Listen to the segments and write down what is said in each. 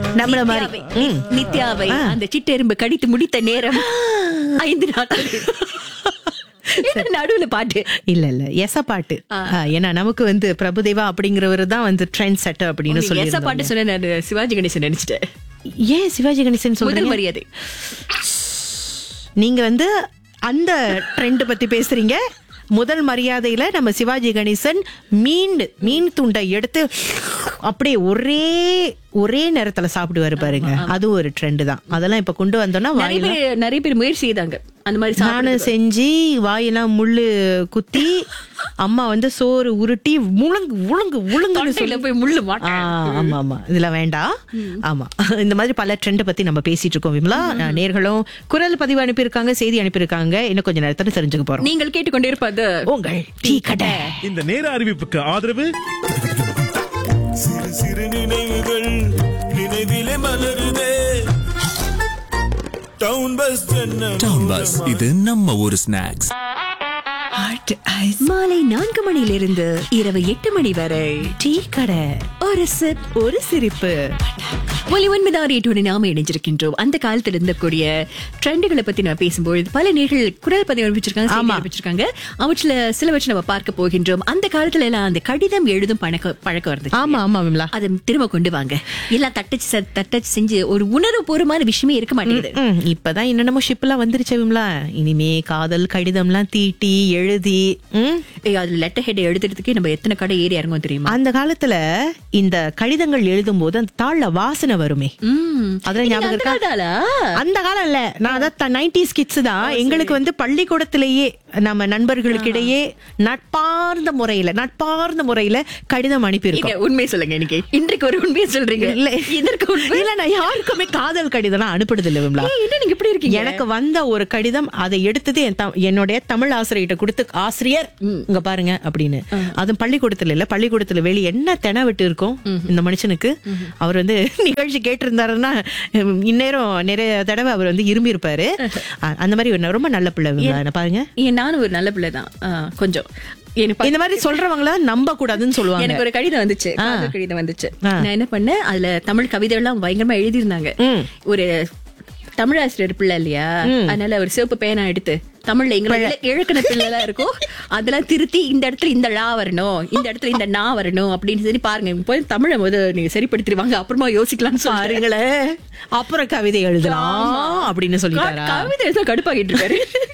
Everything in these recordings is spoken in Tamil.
நம்மள மாதிரி நித்யாவை- ம். நித்யாவை அந்த சிட்டெரும்பு கடித்து முடித்த நேரம் ஐந்து நாட்கள் என்ன நடுவுல பாட்டு இல்ல இல்ல எச பாட்டு ஆ, ஏன்னா நமக்கு வந்து பிரபுதேவா அப்படிங்கிறவர் தான் வந்து ட்ரெண்ட் செட்டர் அப்படின்னு நீங்க எச சொல்லி பாட்டு சொன்ன நான் சிவாஜி கணேசன் நினைச்சிட்டேன் ஏன் சிவாஜி கணேசன் முதல் சொல்றீங்க மரியாதை நீங்க வந்து அந்த ட்ரெண்ட் பத்தி பேசுறீங்க முதல் மரியாதையில நம்ம சிவாஜி கணேசன் மீன் மீன் துண்டை எடுத்து அப்படியே ஒரே ஒரே நேரத்துல சாப்பிடுவாரு பாருங்க அதுவும் ஒரு ட்ரெண்ட் தான் அதெல்லாம் இப்ப கொண்டு வந்தோம்னா நிறைய வாயில பேர் நிறைய பேர் முயற்சி செய்தாங்க அந்த மாதிரி சாப்பிடுறதுக்கு. நானும் செஞ்சு வாயெல்லாம் முள்ளு குத்தி அம்மா வந்து சோறு உருட்டி முழுங்கு உழுங்கு உழுங்குன்னு சொல்லி தொண்டையில போய் முள்ளு ஆ, மாட்டேன் ஆமா ஆமா இதுல வேண்டாம் ஆமா இந்த மாதிரி பல ட்ரெண்ட் பத்தி நம்ம பேசிட்டு இருக்கோம் விமலா அஹ், நேர்களும் குரல் பதிவு அனுப்பியிருக்காங்க செய்தி அனுப்பியிருக்காங்க இன்னும் கொஞ்ச நேரத்துல தெரிஞ்சுக்க போறோம் நீங்கள் கேட்டுக்கொண்டே இருப்பது உங்கள் டீ கடை இந்த நேர அறிவிப்புக்கு ஆதரவு சிறு சிறு நினைவுகள் நினைவிலே மலருதே டவுன் பஸ் டவுன் பஸ் இது நம்ம ஊரு ஸ்நாக்ஸ் மாலை நான்கு மணியிலிருந்து இரவு எட்டு மணி வரை டீ கடை ஒரு சிப் ஒரு சிரிப்பு ஒலி ஒன்பதாறு எட்டோடு நாம இணைஞ்சிருக்கின்றோம் அந்த காலத்துல இருந்தக்கூடிய ட்ரெண்டுகளை பத்தி நான் பேசும்போது பல நேர்கள் குரல் பதிவு அனுப்பிச்சிருக்காங்க செய்தி ஆமா. அனுப்பிச்சிருக்காங்க அவற்றுல சிலவற்றை நம்ம பார்க்க போகின்றோம் அந்த காலத்துல எல்லாம் அந்த கடிதம் எழுதும் பழக்க பழக்கம் இருந்துச்சு ஆமா ஆமா விமலா அதை திரும்ப கொண்டு வாங்க எல்லாம் தட்டச்சு செ- தட்டச்சு செஞ்சு ஒரு உணர்வுபூர்வமான விஷயமே இருக்க மாட்டேங்குது ம், இப்பதான் என்னென்னமோ ஷிப்லாம் வந்துருச்சு விமலா இனிமே காதல் கடிதம்லாம் தீட்டி எழுதி ம் ஏய், அதுல லெட்டர் ஹெட் எழுதுறதுக்கே நம்ம எத்தனை கடை ஏறி இறங்குவோம் தெரியுமா அந்த காலத்துல இந்த கடிதங்கள் எழுதும் போது அந்த தாள்ல வாசனை வருமே ம். அதுல நீங்க ஞாபகம் அந்த இருக்கா காலத்தாளா? அந்த காலம் இல்ல நான் அதான் நைன்டிஸ் கிட்ஸ் தான் எங்களுக்கு வந்து பள்ளிக்கூடத்திலேயே நம்ம நண்பர்களுக்கு இடையே நட்பார்ந்த முறையில நட்பார்ந்த முறையில கடிதம் அனுப்பியிருக்கோம் நீங்க உண்மையை சொல்லுங்க இன்னைக்கு இன்றைக்கு ஒரு உண்மையை சொல்றீங்க இல்ல இதற்கு உண்மை இல்ல நான் யாருக்குமே காதல் கடிதம் அனுப்புறது இல்ல விமலா ஏய், என்ன நீங்க இப்படி இருக்கீங்க எனக்கு வந்த ஒரு கடிதம் அதை எடுத்தது என் த- என்னுடைய தமிழ் ஆசிரியர்கிட்ட கொடுத்து ஆசிரியர் இங்க பாருங்க அப்படின்னு அது பள்ளிக்கூடத்துல இல்ல பள்ளிக்கூடத்துல வெளிய என்ன தென விட்டு இருக்கும் இந்த மனுஷனுக்கு அவர் வந்து நிகழ்ச்சி கேட்டிருந்தாருன்னா உம், இந்நேரம் நிறைய தடவை அவர் வந்து இரும்பி இருப்பாரு அ- அந்த மாதிரி ஒரு ரொம்ப நல்ல பிள்ளை விமலா. என்ன பாருங்க ஏன் நானும் ஒரு நல்ல பிள்ளை தான் ஆ, கொஞ்சம் எனக்கு இந்த மாதிரி சொல்றவங்கள நம்ப கூடாதுன்னு சொல்லுவாங்க எனக்கு ஒரு கடிதம் வந்துச்சு காதல் கடிதம் வந்துச்சு நான் என்ன பண்ணேன் அதுல தமிழ் கவிதை எல்லாம் பயங்கரமா எழுதியிருந்தாங்க ம். ஒரு தமிழாசிரியர் பிள்ளை இல்லையா அதனால ஒரு சிவப்பு பேனா எடுத்து தமிழ்ல எங்களை இழக்கின பிள்ளை எல்லாம் இருக்கும் அதெல்லாம் திருத்தி இந்த இடத்துல இந்த ழா வரணும் இந்த இடத்துல இந்த நா வரணும் அப்படின்னு சொல்லி பாருங்க இப்ப போய் தமிழை முத நீங்க சரிப்படுத்திடுவாங்க அப்புறமா யோசிக்கலாம்னு சொல்றேன் பாருங்களேன் அப்புறம் கவிதை எழுதலாம் அப்படின்னு சொல்லிட்டாரா கவிதை எழுத கடுப்பாகிட்டு இருக்காரு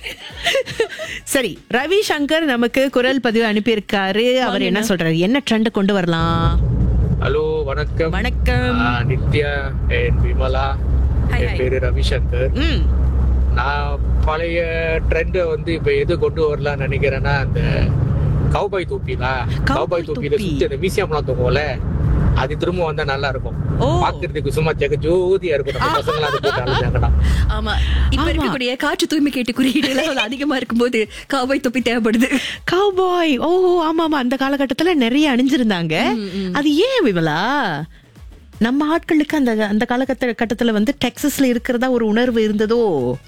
சரி ரவி சங்கர் நமக்கு குரல் பதிவு அனுப்பியிருக்காரு அவர் என்ன சொல்றாரு என்ன ட்ரெண்ட் கொண்டு வரலாம் ஹலோ வணக்கம் வணக்கம் ஆ, நித்யா and விமலா என் பேரு ரவிசங்கர் ம் நான் பழைய ட்ரெண்ட் வந்து இப்ப எது கொண்டு வரலாம்னு நினைக்கிறேன்னா அந்த கவுபாய் தொப்பிலா Cowboy கவுபாய் தொப்பியில தொப்பி. சுத்தி அந்த மியூசியம்லாம் தூங்கும்ல அது திரும்ப வந்தா நல்லா இருக்கும் ஓ. பாக்குறதுக்கு சும்மா ஜெக ஜோதியா இருக்கும் நம்ம பசங்க அது போட்டு அழுதாங்கடா ஆமா இப்ப இருக்கக்கூடிய காற்று தூய்மை கேட்டு குறியீடுகள் அதிகமா இருக்கும்போது காவாய் தொப்பி தேவைப்படுது கவுபாய் ஓ ஆமா ஆமா அந்த காலகட்டத்துல நிறைய அணிஞ்சிருந்தாங்க அது ஏன் விமலா நம்ம ஆட்களுக்கு அந்த அந்த காலகட்ட கட்டத்துல வந்து டெக்ஸஸ்ல இருக்கிறதா ஒரு உணர்வு இருந்ததோ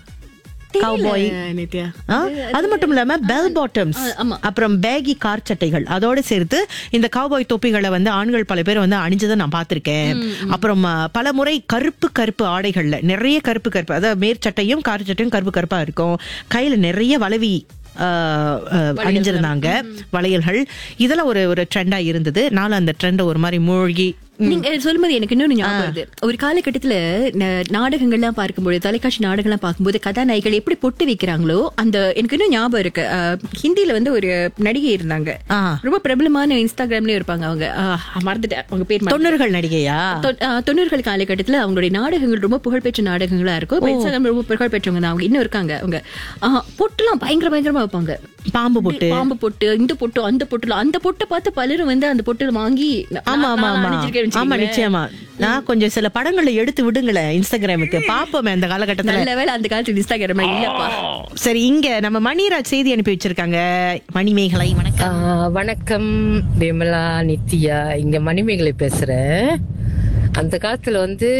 கவுபாய் நித்யா ஆ, அது மட்டும் இல்லாம பெல் பாட்டம்ஸ் ஆமா. அப்புறம் பேகி கார் சட்டைகள் அதோட சேர்த்து இந்த காவ்பாய் தொப்பிகளை வந்து ஆண்கள் பல பேர் வந்து அணிஞ்சதை நான் பார்த்திருக்கேன் அப்புறம் ஆ, பல முறை கருப்பு கருப்பு ஆடைகள்ல நிறைய கருப்பு கருப்பு அதாவது மேற்சட்டையும் கார் சட்டையும் கருப்பு கருப்பா இருக்கும் கையில நிறைய வளவி ஆ, ஆ, அணிஞ்சிருந்தாங்க வளையல்கள் இதெல்லாம் ஒரு ஒரு ட்ரெண்டா இருந்தது நானும் அந்த ட்ரெண்டை ஒரு மாதிரி மூழ்கி நீங்க சொல்லும்போது எனக்கு இன்னொன்னு ஞாபகம் வருது ஒரு காலகட்டத்துல ந- நாடகங்கள்லாம் பார்க்கும்போது தொலைக்காட்சி நாடகம்லாம் பார்க்கும்போது கதாநாயகிகள் எப்படி பொட்டு வைக்கிறாங்களோ அந்த எனக்கு இன்னும் ஞாபகம் இருக்கு அஹ், ஹிந்தில வந்து ஒரு நடிகை இருந்தாங்க ஆ. ரொம்ப பிரபலமான இன்ஸ்டாகிராம்லயும் இருப்பாங்க அவங்க அஹ், மறந்துட்டேன் அவங்க பேர் மறந்துட்டேன். தொண்ணூறுகள் நடிகையா தொ- அஹ், தொண்ணூறுகள் காலகட்டத்துல அவங்களுடைய நாடகங்கள் ரொம்ப புகழ்பெற்ற நாடகங்களா இருக்கும் இப்ப இன்ஸ்டாகிராம் ரொம்ப புகழ்பெற்றவங்க தான் அவங்க இன்னும் இருக்காங்க அவங்க அஹ், பொட்டுலாம் பயங்கர பயங்கரமா வைப்பாங்க பாம்பு பொட்டு பாம்பு பொட்டு இந்த பொட்டு அந்த பொட்டுல அந்த பொட்டை பார்த்து பலரும் வந்து அந்த பொட்டு வாங்கி நான்- ஆமா ஆமா நான் ஆமா அணிஞ்சிருக்கேன்னு ஆமா வச்சுக்கோங்களேன். நிச்சயமா நான் கொஞ்சம் சில படங்களை எடுத்து விடுங்களேன் இன்ஸ்டாகிராமுக்கு பாப்போமே அந்த காலகட்டத்துல நல்ல வேளை அந்த காலத்துல இன்ஸ்டாகிராம்ல இல்லப்பா சரி இங்க நம்ம மணிராஜ் செய்தி அனுப்பி வச்சிருக்காங்க மணிமேகலை வணக்கம் ஆ, வணக்கம் விமலா நித்யா இங்க மணிமேகலை பேசுறேன் அந்த காலத்துல வந்து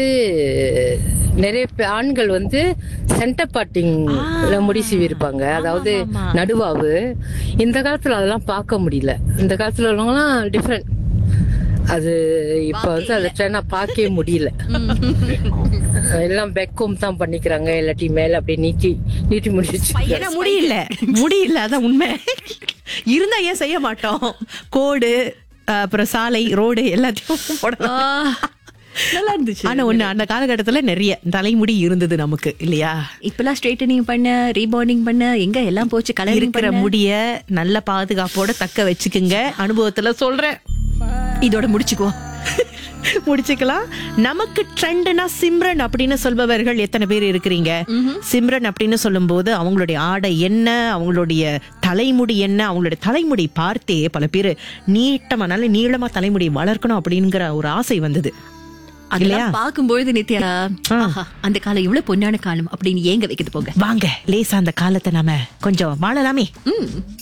நிறைய பே- ஆண்கள் வந்து சென்டர் பாட்டிங் முடி சீவி இருப்பாங்க அதாவது நடுவாவு இந்த காலத்துல அதெல்லாம் பார்க்க முடியல இந்த காலத்துல உள்ளவங்கலாம் டிஃப்ரெண்ட் அது இப்ப வந்து அதை ட்ரெயினா பார்க்கவே முடியல எல்லாம் பெக்கும் தான் பண்ணிக்கிறாங்க இல்லாட்டி மேல அப்படியே நீட்டி நீட்டி முடிச்சு ஏன்னா முடியல முடியல அதான் உண்மை இருந்தா ஏன் செய்ய மாட்டோம் கோடு அஹ், அப்புறம் சாலை ரோடு எல்லாத்தையும் போடலாம் ஆ, நல்லா இருந்துச்சு ஆனா ஒண்ணு அந்த காலகட்டத்துல நிறைய தலைமுடி இருந்தது நமக்கு இல்லையா இப்பெல்லாம் ஸ்ட்ரைட்டனிங் பண்ண ரீபாண்டிங் பண்ண எங்க எல்லாம் போச்சு கலர் இருக்கிற முடிய நல்ல பாதுகாப்போட தக்க வச்சுக்குங்க அனுபவத்துல சொல்றேன் இதோட முடிச்சுக்குவோம் முடிச்சுக்கலாம் நமக்கு ட்ரெண்ட்னா சிம்ரன் அப்படின்னு சொல்பவர்கள் எத்தனை பேர் இருக்கிறீங்க சிம்ரன் அப்படின்னு சொல்லும்போது அவங்களுடைய ஆடை என்ன அவங்களுடைய தலைமுடி என்ன அவங்களுடைய தலைமுடி பார்த்தே பல பேர் நீட்டமா நல்ல நீளமா தலைமுடி வளர்க்கணும் அப்படிங்கிற ஒரு ஆசை வந்தது அதெல்லாம் பார்க்கும்பொழுது நித்யா ஆஹா, அந்த காலம் இவ்வளவு பொன்னான காலம் அப்படின்னு ஏங்க வைக்கிறது போங்க வாங்க லேசா அந்த காலத்தை நாம கொஞ்சம் வாழலாமே